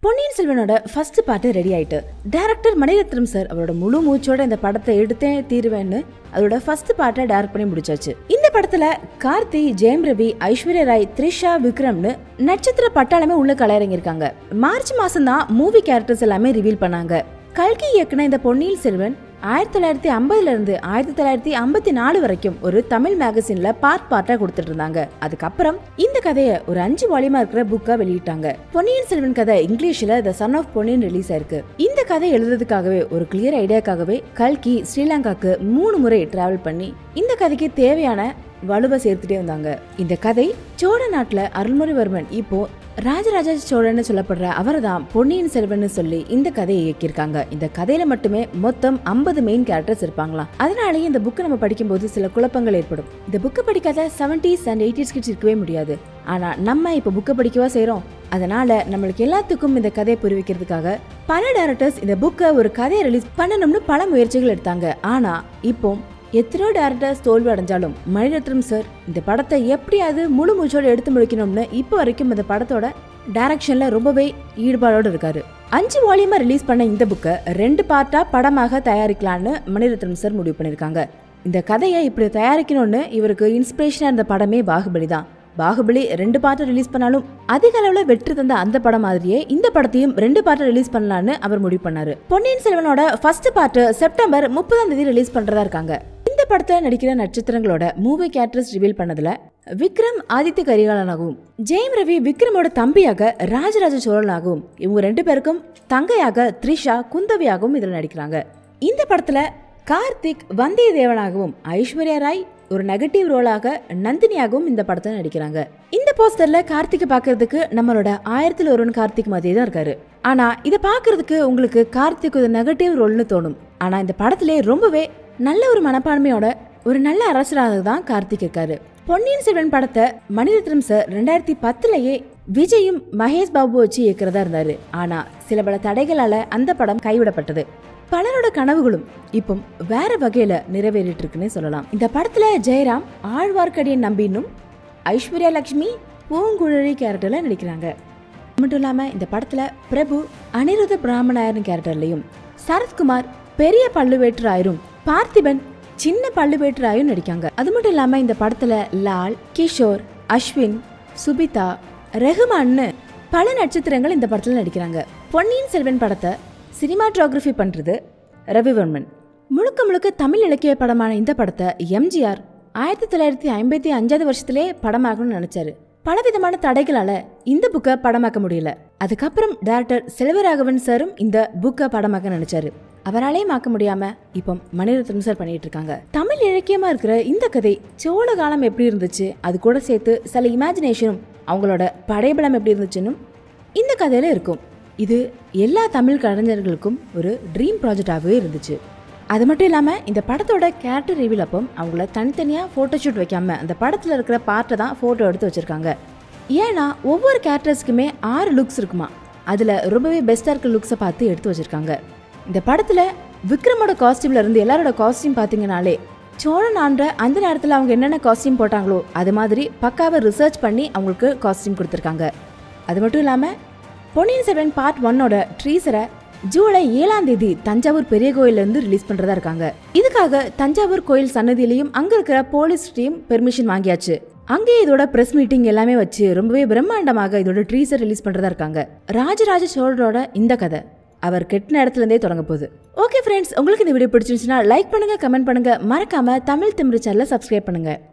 பொன்னியின் செல்வனோட first part ready ஆயிட்டு director Mani Ratnam sir அவரோட முழு மூச்சோட இந்த படத்தை எடுத்தே தீருவேன்னு அதோட ஃபர்ஸ்ட் பார்ட்டை டைரக்ட் பண்ணி முடிச்சாச்சு இந்த படத்துல கார்த்தி ஜெயம் ரவி ஐஸ்வர்யா ராய் த்ரிஷா விக்ரம்னு நட்சத்திர பட்டாளமே உள்ள கலையறங்கிருக்காங்க மார்ச் மாசம் தான் மூவி கேரக்டர்ஸ் எல்லாமே ரிவீல் பண்ணாங்க கல்கி இயக்குன இந்த பொன்னியின் செல்வன் ஆயிரத்தி தொள்ளாயிரத்தி ஐம்பதுல இருந்து ஆயிரத்தி தொள்ளாயிரத்தி ஐம்பத்தி நாலு வரைக்கும் ஒரு தமிழ் மேகசின்ல பார்ட் பார்ட்டா கொடுத்துட்டு இருந்தாங்க அதுக்கப்புறம் இந்த கதையை ஒரு அஞ்சு வால்யூமா இருக்கிற புக்கா வெளியிட்டாங்க பொன்னியின் செல்வன் கதை இங்கிலீஷ்ல the son of Ponniyin release ஆயிருக்கு இந்த கதை எழுதுறதுக்காகவே ஒரு கிளியர் ஐடியாக்காகவே கல்கி ஸ்ரீலங்காக்கு மூணு முறை டிராவல் பண்ணி இந்த கதைக்கு தேவையான வலுவை சேர்த்துட்டே வந்தாங்க இந்த கதை சோழ நாட்டுல அருள்மொழிவர்மன் இப்போ ராஜராஜ சோழன்னு சொல்லப்படுற அவர் தான் பொன்னியின் செல்வன் சொல்லி இந்த கதையை இயக்கியிருக்காங்க இந்த கதையில மட்டுமே மொத்தம் ஐம்பது மெயின் கேரக்டர்ஸ் இருப்பாங்களாம் அதனாலேயே இந்த புக்கை நம்ம படிக்கும்போது சில குழப்பங்கள் ஏற்படும் இந்த புக்கை படிக்காத செவன்டிஸ் அண்ட் எயிட்டிஸ் கிட்ஸ் இருக்கவே முடியாது ஆனா நம்ம இப்ப புக்கை படிக்கவா செய்றோம் அதனால நம்மளுக்கு எல்லாத்துக்கும் இந்த கதையை புரிவிக்கிறதுக்காக பல டேரக்டர்ஸ் இந்த புக்கை ஒரு கதையை ரிலீஸ் பண்ணணும்னு பல முயற்சிகள் எடுத்தாங்க ஆனா இப்போ எத்தனையோ டேரக்டர்ஸ் தோல்வி அடைஞ்சாலும் மணிரத்னம் சார் இந்த படத்தை எப்படியாவது முழு மூச்சோட எடுத்து முடிக்கணும்னு இப்போ வரைக்கும் இந்த படத்தோட டைரக்ஷன்ல ரொம்பவே ஈடுபாடோடு இருக்காரு அஞ்சு வால்யூமா ரிலீஸ் பண்ண இந்த புக்கை ரெண்டு பார்ட்டா படமாக தயாரிக்கலான்னு மணிரத்னம் சார் முடிவு பண்ணியிருக்காங்க இந்த கதையை இப்படி தயாரிக்கணும்னு இவருக்கு இன்ஸ்பிரேஷனா இருந்த படமே பாகுபலி தான் பாகுபலி ரெண்டு பார்ட்டை ரிலீஸ் பண்ணாலும் அதிக அளவுல வெற்றி தந்த அந்த படம் மாதிரியே இந்த படத்தையும் ரெண்டு பார்ட்டை ரிலீஸ் பண்ணலான்னு அவர் முடிவு பண்ணாரு பொன்னியின் செல்வனோட ஃபர்ஸ்ட் பார்ட் செப்டம்பர் முப்பதாம் தேதி ரிலீஸ் பண்றதா இருக்காங்க இந்த படத்துல நடிக்கிற நட்சத்திரங்களோட மூவி கேரக்டர்ஸ் ரிவீல் பண்ணதுல விக்ரம் ஆதித்ய கரிகாலனாகவும் ஜெயம் ரவி விக்ரமோட தம்பியாக ராஜராஜ சோழனாகவும் இவங்க ரெண்டு பேருக்கும் தங்கையாக த்ரிஷா குந்தவியாகவும் இதுல நடிக்கிறாங்க இந்த படத்துல கார்த்திக் வந்தியத்தேவனாகவும் ஐஸ்வர்யா ராய் ஒரு நெகட்டிவ் ரோலாக நந்தினியாகவும் இந்த படத்துல நடிக்கிறாங்க இந்த போஸ்டர்ல கார்த்திகை பாக்குறதுக்கு நம்மளோட ஆயிரத்தில் ஒருவன் கார்த்திக் மாதிரியே தான் இருக்காரு ஆனா இதை பாக்குறதுக்கு உங்களுக்கு கார்த்திக் ஒரு நெகட்டிவ் ரோல்னு தோணும் ஆனா இந்த படத்திலே ரொம்பவே நல்ல ஒரு மனப்பான்மையோட ஒரு நல்ல அரசராக தான் கார்த்திக் இருக்காரு பொன்னியின் செல்வன் படத்தை மணிரத்னம் சார் ரெண்டாயிரத்தி பத்துலயே விஜயும் மகேஷ் பாபு வச்சு இயக்கிறதா இருந்தாரு ஆனா சில பல தடைகளால அந்த படம் கைவிடப்பட்டது பலரோட கனவுகளும் இப்போ வேற வகையில நிறைவேறிட்டு இருக்குன்னே சொல்லலாம் இந்த படத்துல ஜெயராம் ஆழ்வார்க்கடியன் நம்பினும் ஐஸ்வர்யா லட்சுமி பூங்குழலி கேரக்டர்ல நடிக்கிறாங்க மட்டும் இல்லாம இந்த படத்துல பிரபு அனிருத பிராமணாயர்னு கேரக்டர்லயும் சரத்குமார் பெரிய பள்ளுவேற்றாயரும் பார்த்திபன் சின்ன பள்ளுவேற்றாயும் நடிக்காங்க அது மட்டும் இல்லாம இந்த படத்துல லால் கிஷோர் அஸ்வின் சுபிதா ரெஹ்மான்னு பல நட்சத்திரங்கள் இந்த படத்துல நடிக்கிறாங்க பொன்னியின் செல்வன் படத்தை சினிமாட்டோகிராஃபி பண்றது ரவிவர்மன் முழுக்க முழுக்க தமிழ் இலக்கிய படமான இந்த படத்தை எம்ஜிஆர் ஆயிரத்தி தொள்ளாயிரத்தி ஐம்பத்தி அஞ்சாவது வருஷத்திலே படமாக்கணும்னு நினைச்சாரு பலவிதமான தடைகளால இந்த புக்கை படமாக்க முடியல அதுக்கப்புறம் டேரக்டர் செல்வராகவன் சாரும் இந்த புக்கை படமாக்க நினைச்சாரு அவராலே மாக்க முடியாம இப்போ மணிரத்னம் சார் பண்ணிட்டு இருக்காங்க தமிழ் இலக்கியமா இருக்கிற இந்த கதை சோழ காலம் எப்படி இருந்துச்சு அது கூட சேர்த்து சில இமேஜினேஷனும் அவங்களோட படைபலம் எப்படி இருந்துச்சுன்னு இந்த கதையில இருக்கும் இது எல்லா தமிழ் கலைஞர்களுக்கும் ஒரு ட்ரீம் ப்ராஜெக்டாகவே இருந்துச்சு அது மட்டும் இல்லாமல் இந்த படத்தோட கேரக்டர் ரிவீல் அப்போ அவங்கள தனித்தனியாக ஃபோட்டோ ஷூட் வைக்காம அந்த படத்தில் இருக்கிற பார்ட்டை தான் ஃபோட்டோ எடுத்து வச்சுருக்காங்க ஏன்னா ஒவ்வொரு கேரக்டர்ஸ்க்குமே ஆறு லுக்ஸ் இருக்குமா அதில் ரொம்பவே பெஸ்ட்டாக இருக்கிற லுக்ஸை பார்த்து எடுத்து வச்சுருக்காங்க இந்த படத்தில் விக்ரமோட காஸ்டியூம்ல இருந்து எல்லாரோட காஸ்டியூம் பார்த்தீங்கனாலே சோழன் ஆண்ட அந்த நேரத்தில் அவங்க என்னென்ன காஸ்டியூம் போட்டாங்களோ அது மாதிரி பக்காவை ரிசர்ச் பண்ணி அவங்களுக்கு காஸ்டியூம் கொடுத்துருக்காங்க அது மட்டும் இல்லாமல் பொன்னியின் செல்வன் பார்ட் ஒன்னோட ட்ரீசரை ஜூலை ஏழாம் தேதி தஞ்சாவூர் பெரிய கோயில்ல இருந்து ரிலீஸ் பண்றதா இருக்காங்க இதுக்காக தஞ்சாவூர் கோயில் சன்னதியிலையும் அங்க இருக்கிற போலீஸ் டீம் பெர்மிஷன் வாங்கியாச்சு அங்கே இதோட பிரஸ் மீட்டிங் எல்லாமே வச்சு ரொம்பவே பிரம்மாண்டமாக இதோட ட்ரீசர் ரிலீஸ் பண்றதா இருக்காங்க ராஜராஜ சோழரோட இந்த கதை அவர் கெட்டின இடத்துல இருந்தே தொடங்க போகுது ஓகே ஃப்ரெண்ட்ஸ் உங்களுக்கு இந்த வீடியோ பிடிச்சிருந்துச்சுன்னா லைக் பண்ணுங்க கமெண்ட் பண்ணுங்க மறக்காம தமிழ் திமிரு சேனலை சப்ஸ்கிரைப் பண்ணுங்க